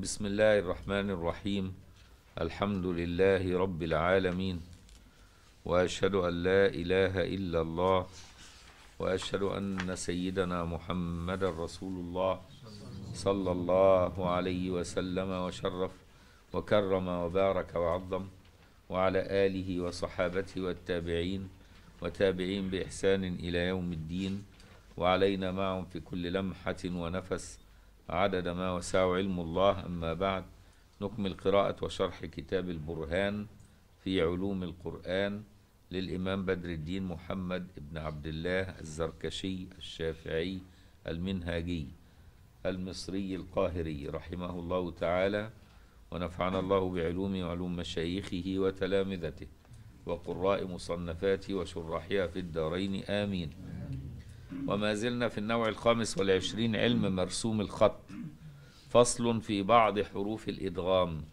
بسم الله الرحمن الرحيم الحمد لله رب العالمين واشهد ان لا اله الا الله واشهد ان سيدنا محمد رسول الله صلى الله عليه وسلم وشرف وكرم وبارك وعظم وعلى اله وصحابته والتابعين وتابعين باحسان الى يوم الدين وعلينا معهم في كل لمحه ونفس عدد ما وسع علم الله أما بعد نكمل قراءة وشرح كتاب البرهان في علوم القرآن للإمام بدر الدين محمد بن عبد الله الزركشي الشافعي المنهاجي المصري القاهري رحمه الله تعالى ونفعنا الله بعلوم وعلوم مشايخه وتلامذته وقراء مصنفاته وشراحها في الدارين آمين وما زلنا في النوع الخامس والعشرين علم مرسوم الخط فصل في بعض حروف الإدغام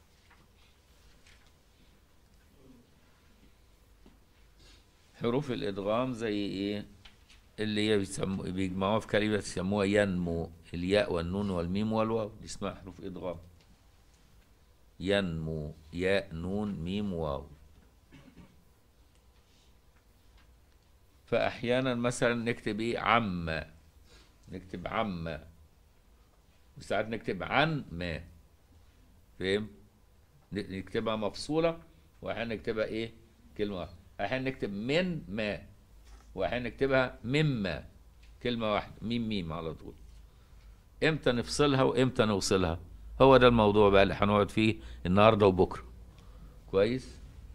حروف الإدغام زي إيه اللي هي بيسموا بيجمعوها في كلمة يسموها ينمو الياء والنون والميم والواو دي اسمها حروف إدغام ينمو ياء نون ميم واو فأحيانا مثلا نكتب إيه عم نكتب عم وساعات نكتب عن ما فاهم نكتبها مفصولة وأحيانا نكتبها إيه كلمة واحدة أحيانا نكتب من ما وأحيانا نكتبها مما كلمة واحدة ميم ميم على طول إمتى نفصلها وإمتى نوصلها هو ده الموضوع بقى اللي هنقعد فيه النهارده وبكره كويس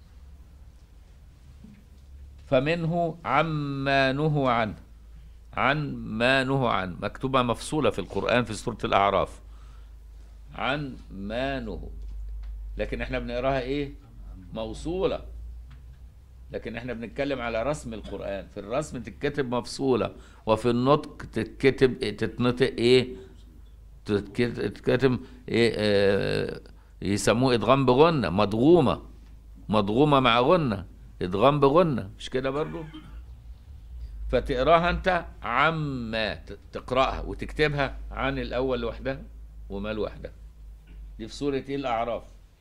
فمنه عما نهوا عنه عن ما نهوا عنه مكتوبة مفصولة في القرآن في سورة الأعراف عن ما نهوا لكن احنا بنقراها ايه موصولة لكن احنا بنتكلم على رسم القرآن في الرسم تتكتب مفصولة وفي النطق تتكتب تتنطق ايه تتكتب ايه اه يسموه ادغام بغنة مضغومة مضغومة مع غنة ادغام بغنة مش كده برضو فتقراها انت عما تقراها وتكتبها عن الاول لوحدها وما لوحدها دي في سورة ايه الاعراف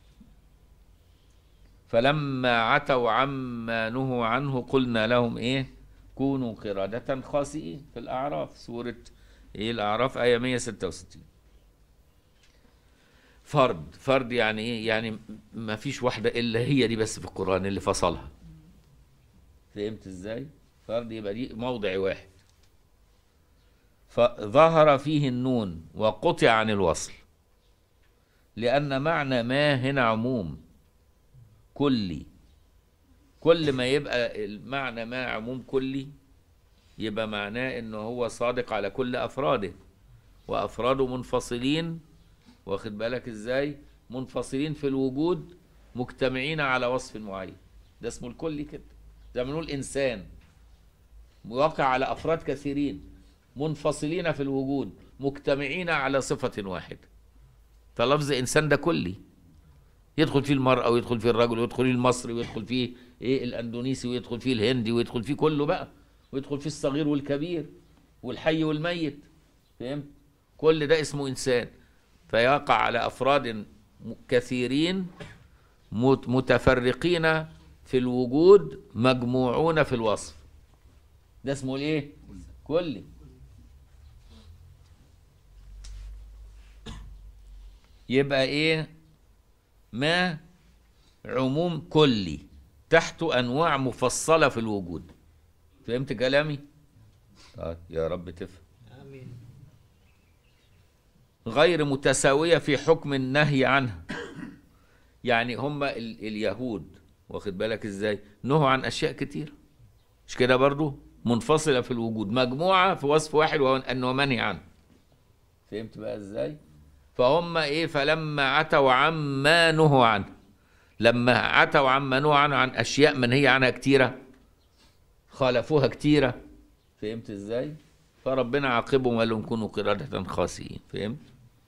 فلما عتوا عما نهوا عنه قلنا لهم ايه كونوا قردة خاسئين في الاعراف سورة ايه الاعراف ايه 166 فرد فرد يعني ايه يعني ما فيش واحدة الا هي دي بس في القرآن اللي فصلها فهمت ازاي فرد يبقى دي موضع واحد فظهر فيه النون وقطع عن الوصل لأن معنى ما هنا عموم كلي كل ما يبقى المعنى ما عموم كلي يبقى معناه انه هو صادق على كل افراده وافراده منفصلين واخد بالك ازاي منفصلين في الوجود مجتمعين على وصف معين ده اسمه الكلي كده زي ما نقول انسان واقع على افراد كثيرين منفصلين في الوجود مجتمعين على صفة واحدة فلفظ انسان ده كلي يدخل فيه المرأة ويدخل فيه الرجل ويدخل فيه المصري ويدخل فيه ايه الاندونيسي ويدخل فيه الهندي ويدخل فيه كله بقى ويدخل فيه الصغير والكبير والحي والميت فهمت كل ده اسمه انسان فيقع على افراد كثيرين متفرقين في الوجود مجموعون في الوصف ده اسمه الايه كلي يبقى ايه ما عموم كلي تحته انواع مفصله في الوجود فهمت كلامي طيب يا رب تفهم آمين غير متساويه في حكم النهي عنها يعني هم ال اليهود واخد بالك ازاي نهوا عن اشياء كتير مش كده برضو منفصله في الوجود مجموعه في وصف واحد وهو انه منهي عنه فهمت بقى ازاي فهم ايه فلما عتوا عما نهوا عنه لما عتوا عما نهوا عنه عن اشياء منهي عنها كتيره خالفوها كتيره فهمت ازاي فربنا عاقبهم وقال لهم كونوا قردة خاسئين فهمت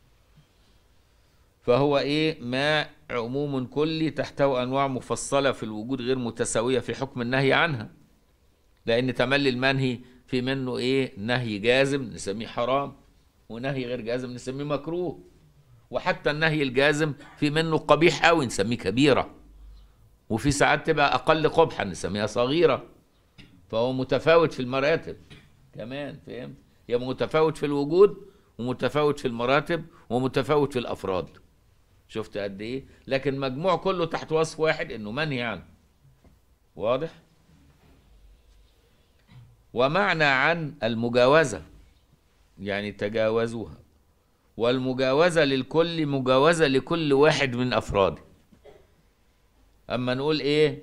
فهو ايه ما عموم كلي تحته انواع مفصله في الوجود غير متساويه في حكم النهي عنها لان تملي المنهي في منه ايه نهي جازم نسميه حرام ونهي غير جازم نسميه مكروه وحتى النهي الجازم في منه قبيح قوي نسميه كبيرة وفي ساعات تبقى أقل قبحا نسميها صغيرة فهو متفاوت في المراتب كمان فهمت يبقى متفاوت في الوجود ومتفاوت في المراتب ومتفاوت في الأفراد شفت قد إيه لكن مجموع كله تحت وصف واحد إنه منهي عنه واضح ومعنى عن المجاوزة يعني تجاوزوها والمجاوزة للكل مجاوزة لكل واحد من أفراده أما نقول إيه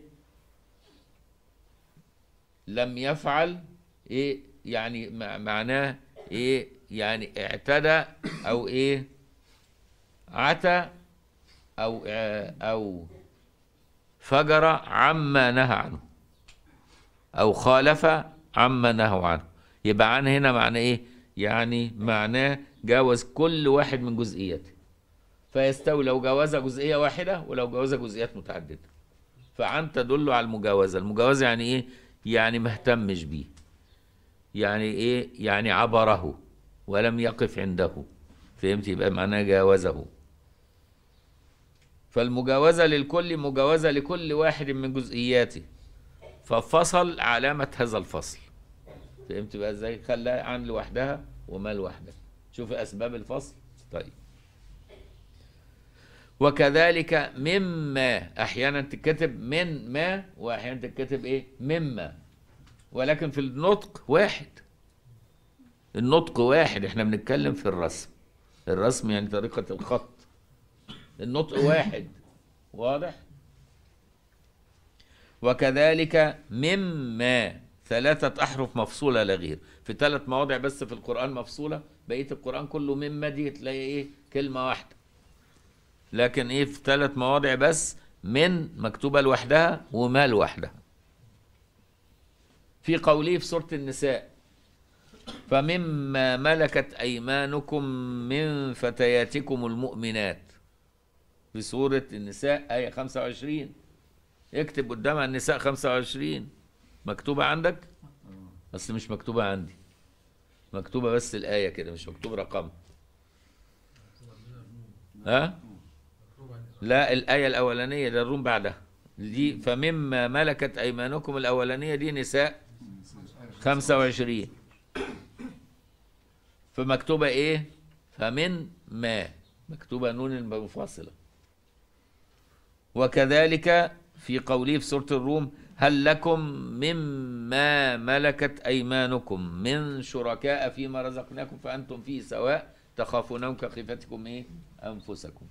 لم يفعل إيه يعني مع- معناه إيه يعني اعتدى أو إيه عتى أو آه، أو فجر عما نهى عنه أو خالف عما نهوا عنه يبقى عن هنا معنى إيه؟ يعني معناه جاوز كل واحد من جزئياته فيستوي لو جاوز جزئية واحدة ولو جاوز جزئيات متعددة فعن تدل على المجاوزة المجاوزة يعني إيه؟ يعني ما اهتمش بيه يعني إيه؟ يعني عبره ولم يقف عنده فهمت يبقى معناه جاوزه فالمجاوزة للكل مجاوزة لكل واحد من جزئياته ففصل علامة هذا الفصل فهمت بقى ازاي خلاها عن لوحدها وما لوحدها شوف اسباب الفصل طيب وكذلك مما احيانا تتكتب من ما واحيانا تتكتب ايه مما ولكن في النطق واحد النطق واحد احنا بنتكلم في الرسم الرسم يعني طريقة الخط النطق واحد واضح وكذلك مما ثلاثة أحرف مفصولة لا غير في ثلاث مواضع بس في القرآن مفصولة بقية القرآن كله مما دي تلاقي إيه كلمة واحدة لكن إيه في ثلاث مواضع بس من مكتوبة لوحدها وما لوحدها في قوله في سورة النساء فمما ملكت أيمانكم من فتياتكم المؤمنات في سورة النساء آية 25 اكتب قدامها النساء 25 مكتوبة عندك؟ بس مش مكتوبة عندي مكتوبة بس الآية كده مش مكتوب رقم ها؟ لا الآية الأولانية ده الروم بعدها دي فمما ملكت أيمانكم الأولانية دي نساء 25 فمكتوبة إيه؟ فمن ما مكتوبة نون المنفصلة وكذلك في قوله في سورة الروم هل لكم مما ملكت أيمانكم من شركاء فيما رزقناكم فأنتم فيه سواء تخافونهم كخيفتكم إيه أنفسكم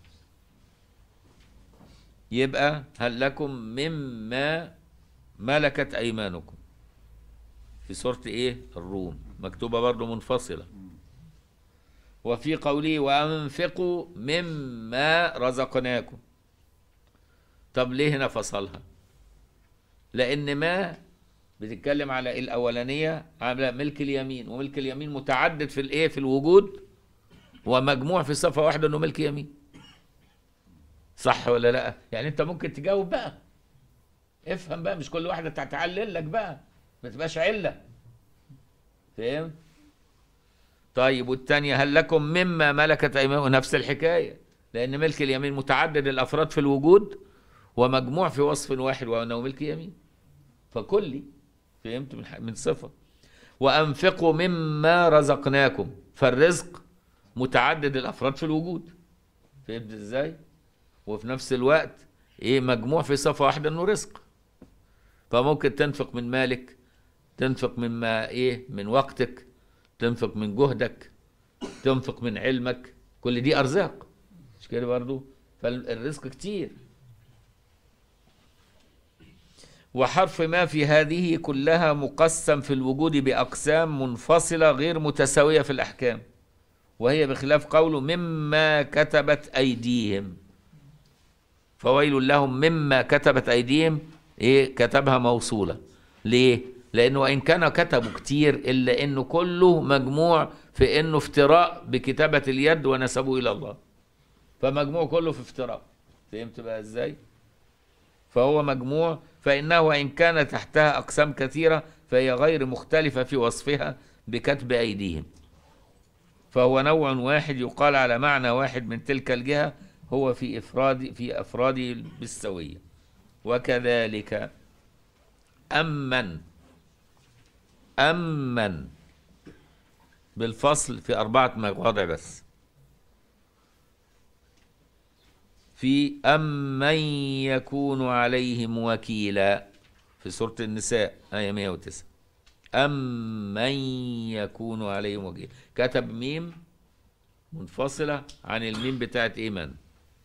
يبقى هل لكم مما ملكت أيمانكم في سورة إيه الروم مكتوبة برضو منفصلة وفي قوله وأنفقوا مما رزقناكم طب ليه هنا فصلها لأن ما بتتكلم على الأولانية على ملك اليمين وملك اليمين متعدد في الإيه في الوجود ومجموع في صفة واحدة إنه ملك يمين صح ولا لا يعني أنت ممكن تجاوب بقى افهم بقى مش كل واحدة تعلل لك بقى ما تبقاش علة فهمت طيب والتانية هل لكم مما ملكت أيمانكم نفس الحكاية لأن ملك اليمين متعدد الأفراد في الوجود ومجموع في وصف واحد وأنه ملك يمين فكلي فهمت من, من صفة وأنفقوا مما رزقناكم فالرزق متعدد الأفراد في الوجود فهمت إزاي وفي نفس الوقت إيه مجموع في صفة واحدة إنه رزق فممكن تنفق من مالك تنفق مما إيه من وقتك تنفق من جهدك تنفق من علمك كل دي أرزاق مش كده برضو فالرزق كتير وحرف ما في هذه كلها مقسم في الوجود بأقسام منفصلة غير متساوية في الأحكام وهي بخلاف قوله مما كتبت أيديهم فويل لهم مما كتبت أيديهم إيه كتبها موصولة ليه؟ لأنه وإن كان كتبوا كتير إلا إنه كله مجموع في إنه افتراء بكتابة اليد ونسبوه إلى الله فمجموع كله في افتراء فهمت بقى إزاي؟ فهو مجموع فإنه وإن كان تحتها أقسام كثيرة فهي غير مختلفة في وصفها بكتب أيديهم فهو نوع واحد يقال على معنى واحد من تلك الجهة هو في إفراد في أفراده بالسوية وكذلك أمن أمن بالفصل في أربعة مواضع بس في أمن يكون عليهم وكيلا في سورة النساء آية 109 أمن يكون عليهم وكيلا كتب ميم منفصلة عن الميم بتاعت إيمان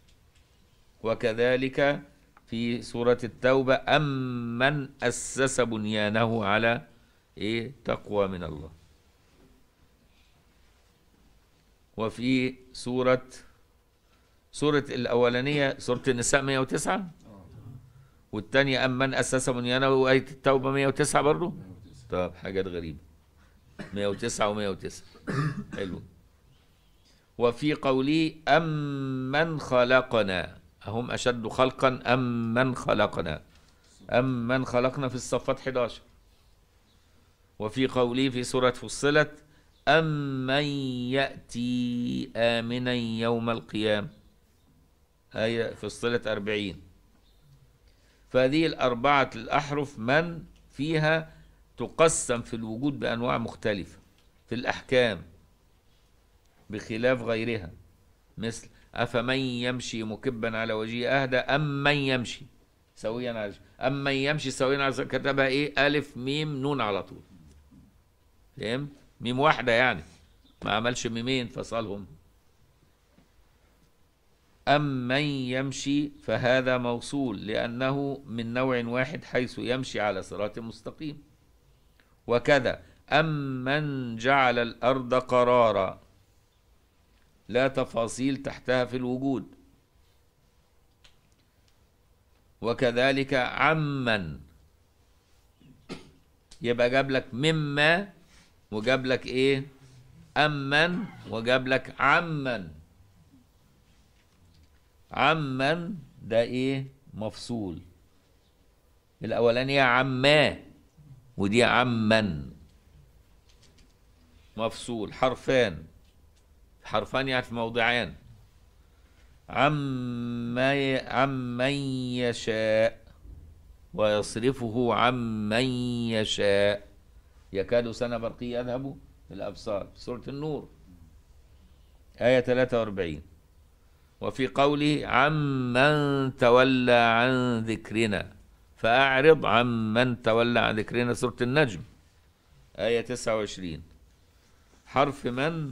وكذلك في سورة التوبة أمن أسس بنيانه على إيه تقوى من الله وفي سورة سورة الأولانية سورة النساء 109 والثانية أمن أسس بنيانه وآية التوبة 109 برضه طب حاجات غريبة 109 و109 حلو وفي قوله أمن خلقنا أهم أشد خلقا أم من خلقنا أم من خلقنا في الصفات 11 وفي قوله في سورة فصلت أم من يأتي آمنا يوم القيامة آية فصلت أربعين فهذه الأربعة الأحرف من فيها تقسم في الوجود بأنواع مختلفة في الأحكام بخلاف غيرها مثل أفمن يمشي مكبا على وجهه أهدى أم من يمشي سويا على أم من يمشي سويا على كتبها إيه ألف ميم نون على طول فهمت ميم واحدة يعني ما عملش ميمين فصلهم أم من يمشي فهذا موصول لأنه من نوع واحد حيث يمشي على صراط مستقيم وكذا أم من جعل الأرض قرارا لا تفاصيل تحتها في الوجود وكذلك عمن يبقى جاب لك مما وجاب لك ايه امن وجاب لك عمن عمن ده ايه مفصول الاولانيه عما ودي عمن مفصول حرفان حرفان يعني في موضعان عما ي... عمن يشاء ويصرفه عمن يشاء يكاد سنة برقي يذهب الأبصار في سورة النور آية 43 وفي قوله عمن تولى عن ذكرنا فأعرض عمن تولى عن ذكرنا سورة النجم آية 29 حرف من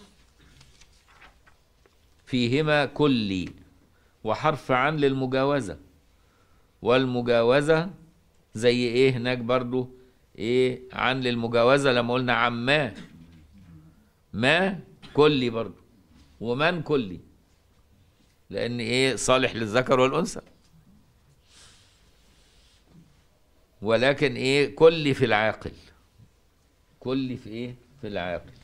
فيهما كلي وحرف عن للمجاوزة والمجاوزة زي ايه هناك برضو ايه عن للمجاوزة لما قلنا عما ما كلي برضو ومن كلي لان ايه صالح للذكر والانثى ولكن ايه كلي في العاقل كلي في ايه في العاقل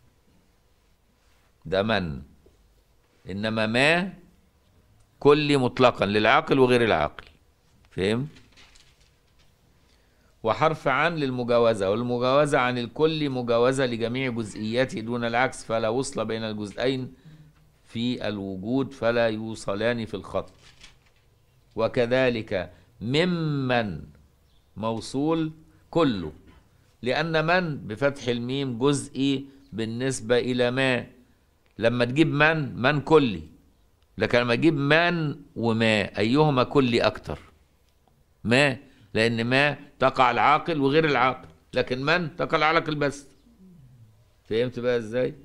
ده من انما ما كلي مطلقا للعاقل وغير العاقل فهم وحرف عن للمجاوزة والمجاوزة عن الكل مجاوزة لجميع جزئياته دون العكس فلا وصل بين الجزئين في الوجود فلا يوصلان في الخط وكذلك ممن موصول كله لأن من بفتح الميم جزئي بالنسبة إلى ما لما تجيب من من كلي لكن لما تجيب من وما أيهما كلي أكتر ما لأن ما تقع العاقل وغير العاقل لكن من تقع العاقل بس فهمت بقى ازاي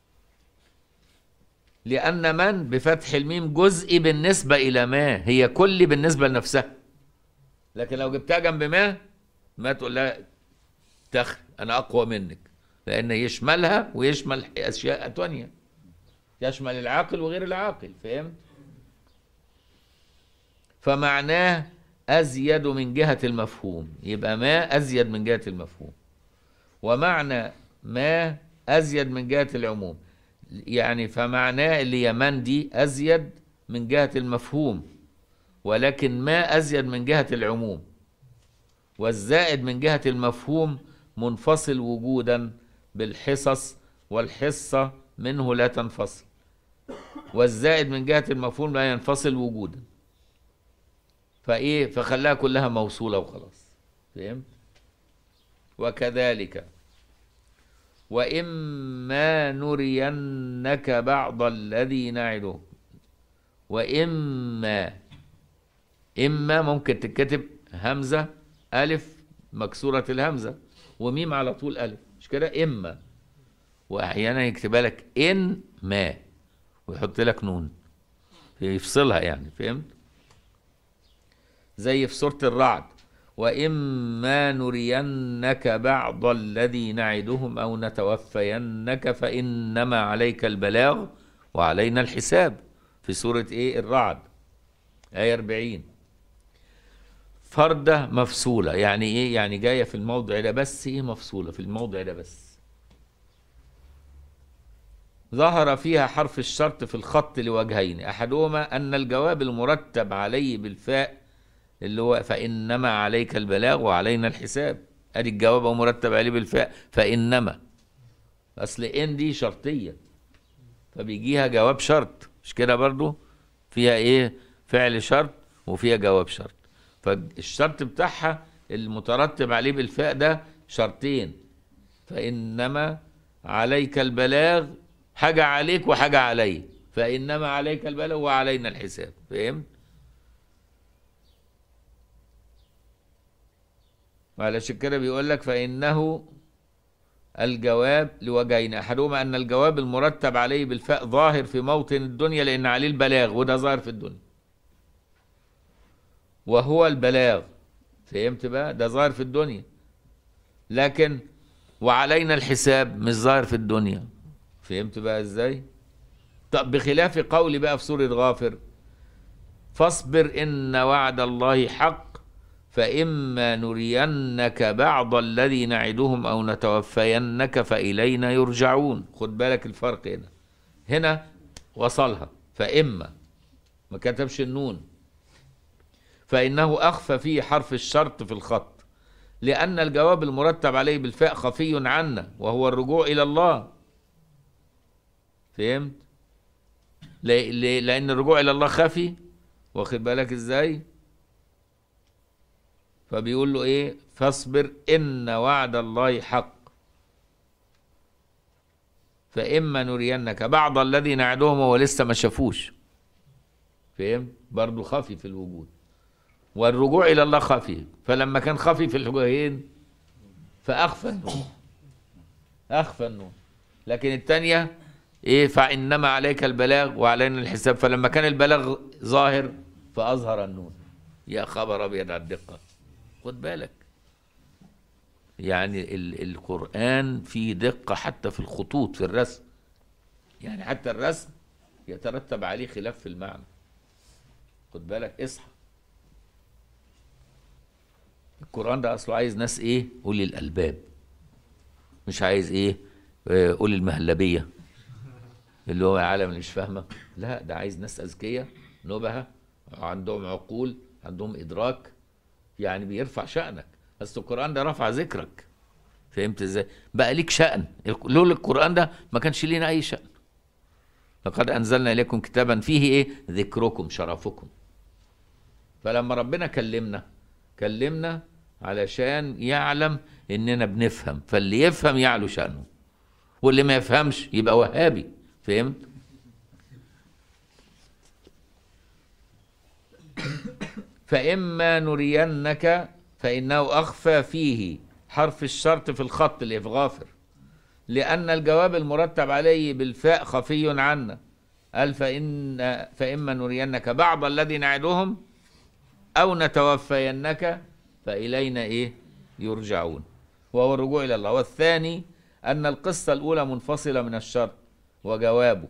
لأن من بفتح الميم جزئي بالنسبة إلى ما هي كلي بالنسبة لنفسها لكن لو جبتها جنب ما ما تقول لها تخ أنا أقوى منك لأن يشملها ويشمل أشياء تانية يشمل العاقل وغير العاقل فهمت فمعناه أزيد من جهة المفهوم يبقى ما أزيد من جهة المفهوم ومعنى ما أزيد من جهة العموم يعني فمعناه اللي هي من دي أزيد من جهة المفهوم ولكن ما أزيد من جهة العموم والزائد من جهة المفهوم منفصل وجودا بالحصص والحصة منه لا تنفصل والزائد من جهة المفهوم لا ينفصل وجودا فإيه فخلاها كلها موصولة وخلاص فهمت وكذلك وإما نرينك بعض الذي نعده وإما إما ممكن تتكتب همزة ألف مكسورة الهمزة وميم على طول ألف مش كده إما وأحيانا يكتبها لك إن ما ويحط لك نون يفصلها يعني فهمت زي في سورة الرعد وإما نرينك بعض الذي نعدهم أو نتوفينك فإنما عليك البلاغ وعلينا الحساب في سورة إيه الرعد آية 40 فردة مفصولة يعني إيه يعني جاية في الموضع ده بس إيه مفصولة في الموضع ده بس ظهر فيها حرف الشرط في الخط لوجهين أحدهما أن الجواب المرتب عليه بالفاء اللي هو فإنما عليك البلاغ وعلينا الحساب أدي الجواب مرتب عليه بالفاء فإنما أصل إن دي شرطية فبيجيها جواب شرط مش كده برضو فيها إيه فعل شرط وفيها جواب شرط فالشرط بتاعها المترتب عليه بالفاء ده شرطين فإنما عليك البلاغ حاجة عليك وحاجة علي فإنما عليك البلاغ وعلينا الحساب فهمت؟ وعلشان كده بيقول لك فإنه الجواب لوجهين أحدهما أن الجواب المرتب عليه بالفاء ظاهر في موطن الدنيا لأن عليه البلاغ وده ظاهر في الدنيا وهو البلاغ فهمت بقى ده ظاهر في الدنيا لكن وعلينا الحساب مش ظاهر في الدنيا فهمت بقى ازاي طب بخلاف قولي بقى في سورة غافر فاصبر إن وعد الله حق فإما نرينك بعض الذي نعدهم أو نتوفينك فإلينا يرجعون خد بالك الفرق هنا هنا وصلها فإما ما كتبش النون فإنه أخفى فيه حرف الشرط في الخط لأن الجواب المرتب عليه بالفاء خفي عنا وهو الرجوع إلى الله فهمت؟ لأن الرجوع إلى الله خفي واخد بالك إزاي؟ فبيقول له ايه فاصبر ان وعد الله حق فاما نرينك بعض الذي نعدهم هو لسه ما شافوش فهم برضه خفي في الوجود والرجوع الى الله خفي فلما كان خفي في الوجهين فاخفى النور اخفى النور لكن الثانيه ايه فانما عليك البلاغ وعلينا الحساب فلما كان البلاغ ظاهر فاظهر النور يا خبر ابيض على الدقه خد بالك يعني ال القرآن فيه دقة حتى في الخطوط في الرسم يعني حتى الرسم يترتب عليه خلاف في المعنى خد بالك اصحى القرآن ده أصله عايز ناس إيه أولي الألباب مش عايز إيه آه، أولي المهلبية اللي هو عالم اللي مش فاهمة لا ده عايز ناس أذكياء نبهة عندهم عقول عندهم إدراك يعني بيرفع شأنك بس القرآن ده رفع ذكرك فهمت ازاي بقى ليك شأن لولا القرآن ده ما كانش لينا أي شأن لقد أنزلنا إليكم كتابا فيه إيه ذكركم شرفكم فلما ربنا كلمنا كلمنا علشان يعلم إننا بنفهم فاللي يفهم يعلو شأنه واللي ما يفهمش يبقى وهابي فهمت فإما نرينك فإنه أخفى فيه حرف الشرط في الخط اللي في غافر لأن الجواب المرتب عليه بالفاء خفي عنا قال فإن فإما نرينك بعض الذي نعدهم أو نتوفينك فإلينا إيه يرجعون وهو الرجوع إلى الله والثاني أن القصة الأولى منفصلة من الشرط وجوابه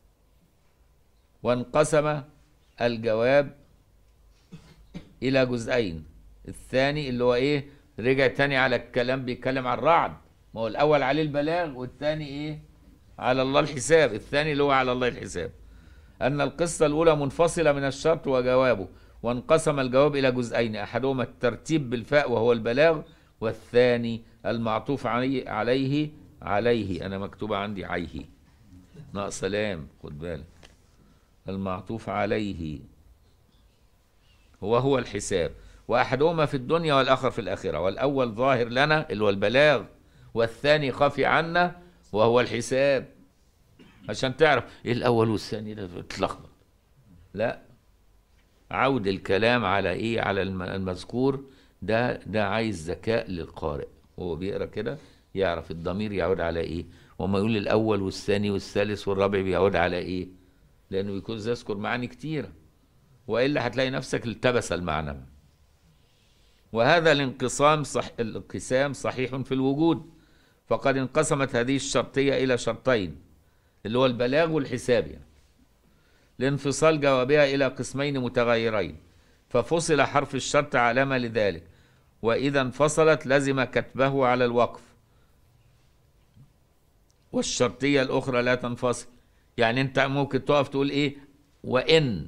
وانقسم الجواب الى جزئين الثاني اللي هو ايه رجع تاني على الكلام بيتكلم عن الرعد ما هو الاول عليه البلاغ والثاني ايه على الله الحساب الثاني اللي هو على الله الحساب ان القصه الاولى منفصله من الشرط وجوابه وانقسم الجواب الى جزئين احدهما الترتيب بالفاء وهو البلاغ والثاني المعطوف عليه عليه عليه انا مكتوبه عندي عيه ناقص لام خد بالك المعطوف عليه هو هو الحساب واحدهما في الدنيا والاخر في الاخره والاول ظاهر لنا اللي هو البلاغ والثاني خفي عنا وهو الحساب عشان تعرف ايه الاول والثاني ده تتلخبط لا عود الكلام على ايه على الم- المذكور ده ده عايز ذكاء للقارئ وهو بيقرا كده يعرف الضمير يعود على ايه وما يقول الاول والثاني والثالث والرابع بيعود على ايه لانه بيكون يذكر معاني كتيره والا هتلاقي نفسك التبس المعنى وهذا الانقسام صح الانقسام صحيح في الوجود فقد انقسمت هذه الشرطيه الى شرطين اللي هو البلاغ والحساب يعني لانفصال جوابها إلى قسمين متغيرين ففصل حرف الشرط علامة لذلك وإذا انفصلت لزم كتبه على الوقف والشرطية الأخرى لا تنفصل يعني أنت ممكن تقف تقول إيه وإن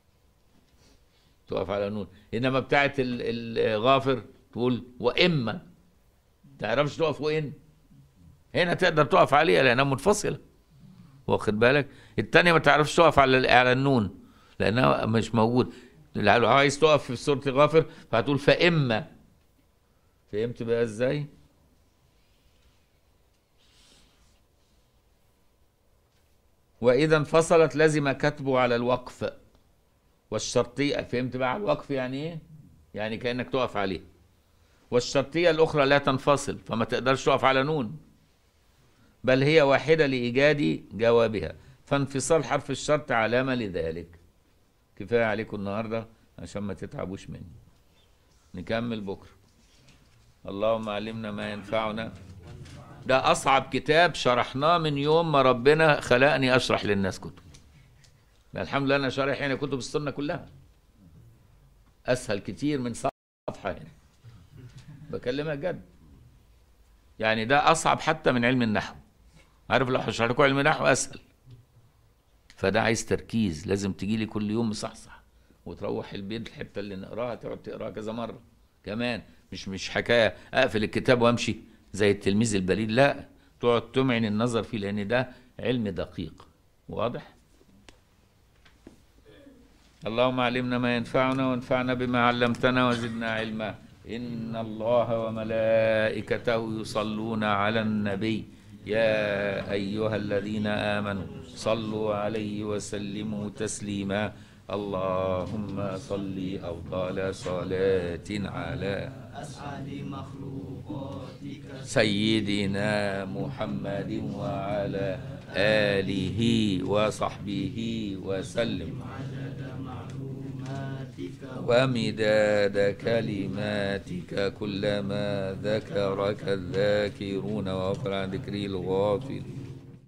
تقف على نون إنما بتاعت ال- الغافر تقول وإما تعرفش تقف وإن هنا تقدر تقف عليها لأنها منفصلة واخد بالك التانية ما تعرفش تقف على على النون لانها مش موجود لو عايز تقف في سورة غافر فهتقول فإما فهمت بقى ازاي وإذا انفصلت لزم كتبه على الوقف والشرطية فهمت بقى على الوقف يعني ايه يعني كأنك تقف عليه والشرطية الأخرى لا تنفصل فما تقدرش تقف على نون بل هي واحدة لإيجاد جوابها فانفصال حرف الشرط علامة لذلك كفاية عليكم النهاردة عشان ما تتعبوش مني نكمل بكرة اللهم علمنا ما ينفعنا ده أصعب كتاب شرحناه من يوم ما ربنا خلقني أشرح للناس كتب ده الحمد لله أنا شارح هنا كتب السنة كلها أسهل كتير من صفحة هنا بكلمك جد يعني ده أصعب حتى من علم النحو عارف لو هشرح لكم علم النحو أسهل فده عايز تركيز لازم تجي لي كل يوم مصحصح وتروح البيت الحته اللي نقراها تقعد تقراها كذا مره كمان مش مش حكايه اقفل الكتاب وامشي زي التلميذ البليد لا تقعد تمعن النظر فيه لان ده علم دقيق واضح اللهم علمنا ما ينفعنا وانفعنا بما علمتنا وزدنا علما إن الله وملائكته يصلون على النبي يا أيها الذين آمنوا صلوا عليه وسلموا تسليما اللهم صل أفضل صلاة على أسعد مخلوقاتك سيدنا محمد وعلى آله وصحبه وسلم عدد معلوماتك ومداد كلماتك كلما ذكرك الذاكرون وغفر عن ذكري الغافل